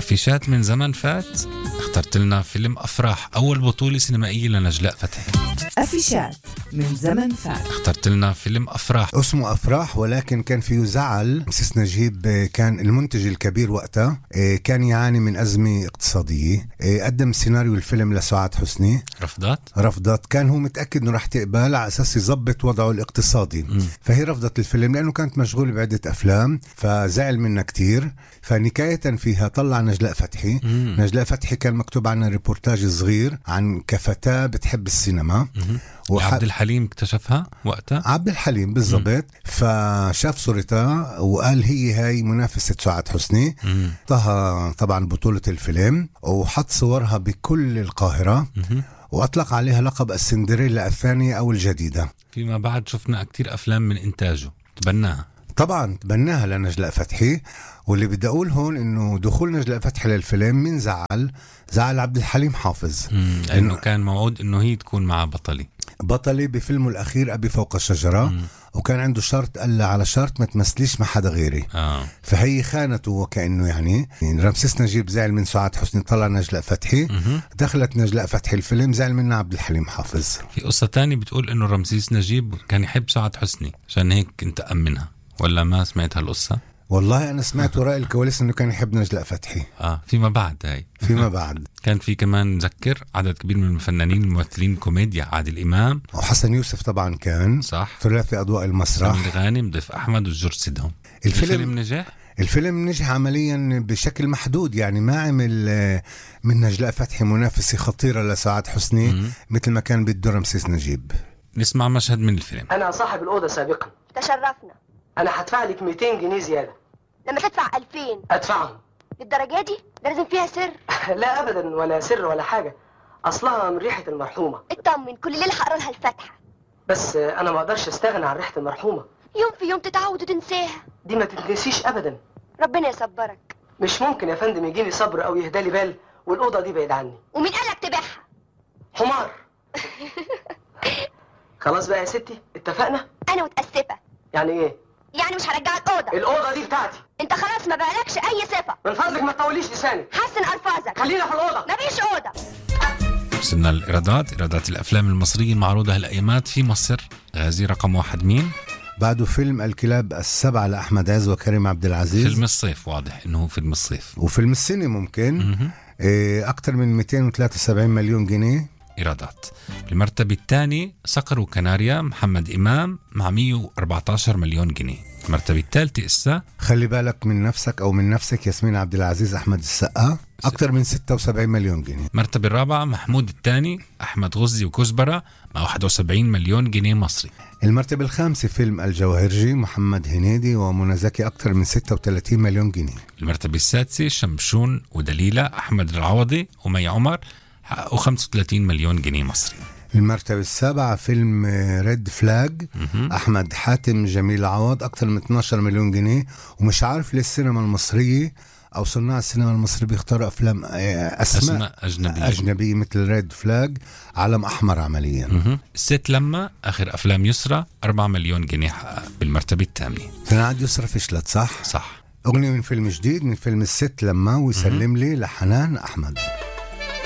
أفيشات من زمن فات اخترت لنا فيلم أفراح أول بطولة سينمائية لنجلاء فتحي أفيشات من زمن فات اخترت لنا فيلم أفراح اسمه افراح ولكن كان فيه زعل مسيس نجيب آه، كان المنتج الكبير وقتها آه، كان يعاني من ازمه اقتصاديه آه، قدم سيناريو الفيلم لسعاد حسني رفضات رفضت كان هو متاكد انه رح تقبل على اساس يظبط وضعه الاقتصادي فهي رفضت الفيلم لانه كانت مشغوله بعده افلام فزعل منها كتير فنكايه فيها طلع نجلاء فتحي مم. نجلاء فتحي كان مكتوب عنها ريبورتاج صغير عن كفتاه بتحب السينما وح- عبد الحليم اكتشفها وقتها عبد الحليم بالضبط فشاف صورتها وقال هي هاي منافسة سعاد حسني مم. طه طبعا بطولة الفيلم وحط صورها بكل القاهرة مهم. وأطلق عليها لقب السندريلا الثانية أو الجديدة فيما بعد شفنا كتير أفلام من إنتاجه تبناها طبعا تبناها لنجلاء فتحي واللي بدي أقول هون إنه دخول نجلاء فتحي للفيلم من زعل زعل عبد الحليم حافظ مم. لأنه كان موعود إنه هي تكون مع بطلي بطلي بفيلمه الأخير أبي فوق الشجرة مم. وكان عنده شرط قال لها على شرط ما تمثليش مع حدا غيري آه. فهي خانته وكأنه يعني, يعني رمسيس نجيب زعل من سعاد حسني طلع نجلاء فتحي مهم. دخلت نجلاء فتحي الفيلم زعل منها عبد الحليم حافظ في قصة تانية بتقول إنه رمسيس نجيب كان يحب سعاد حسني عشان هيك انتقم منها ولا ما سمعت هالقصة؟ والله أنا سمعت وراء الكواليس إنه كان يحب نجلاء فتحي آه فيما بعد هاي فيما بعد كان في كمان نذكر عدد كبير من الفنانين الممثلين كوميديا عادل إمام وحسن يوسف طبعا كان صح ثلاثي أضواء سامي المسرح الغانم ضيف أحمد وجورج سيدهم الفيلم الفيلم نجح الفيلم نجح عمليا بشكل محدود يعني ما عمل آه، من نجلاء فتحي منافسة خطيرة لسعاد حسني مم. مثل ما كان بده رمسيس نجيب نسمع مشهد من الفيلم انا صاحب الاوضه سابقا تشرفنا انا هدفع لك 200 جنيه زياده لما تدفع 2000 ادفعهم للدرجه دي ده لازم فيها سر لا ابدا ولا سر ولا حاجه اصلها من ريحه المرحومه اطمن كل ليله هقرا لها الفاتحه بس انا ما اقدرش استغنى عن ريحه المرحومه يوم في يوم تتعود وتنساها دي ما تتنسيش ابدا ربنا يصبرك مش ممكن يا فندم يجيني صبر او يهدالي بال والاوضه دي بعيد عني ومين قالك تبيعها حمار خلاص بقى يا ستي اتفقنا انا متاسفه يعني ايه يعني مش هرجع الاوضه الاوضه دي بتاعتي انت خلاص ما بقالكش اي صفه من فضلك ما تطوليش لسانك حسن الفاظك خلينا في الاوضه مفيش اوضه وصلنا للإيرادات إيرادات الأفلام المصرية المعروضة هالأيامات في مصر غازي رقم واحد مين؟ بعده فيلم الكلاب السبعة لأحمد عز وكريم عبد العزيز فيلم الصيف واضح إنه هو فيلم الصيف وفيلم السنة ممكن مهم. إيه أكثر من 273 مليون جنيه إيرادات المرتبة الثانية صقر وكناريا محمد إمام مع 114 مليون جنيه المرتبة الثالثة إسا خلي بالك من نفسك أو من نفسك ياسمين عبد العزيز أحمد السقا أكثر من 76 مليون جنيه المرتبة الرابعة محمود الثاني أحمد غزي وكزبرة مع 71 مليون جنيه مصري المرتبة الخامسة فيلم الجوهرجي محمد هنيدي ومنى زكي أكثر من 36 مليون جنيه المرتبة السادسة شمشون ودليلة أحمد العوضي ومي عمر حققوا 35 مليون جنيه مصري المرتبة السابعة فيلم ريد فلاج مهم. أحمد حاتم جميل عوض أكثر من 12 مليون جنيه ومش عارف ليه السينما المصرية أو صناع السينما المصري بيختاروا أفلام آه، أسماء, أسماء أجنبية أجنبية مثل ريد فلاج علم أحمر عمليا مهم. الست لما آخر أفلام يسرى 4 مليون جنيه حقق بالمرتبة الثامنة سنعاد يسرى فشلت صح؟ صح أغنية من فيلم جديد من فيلم الست لما ويسلم لي لحنان أحمد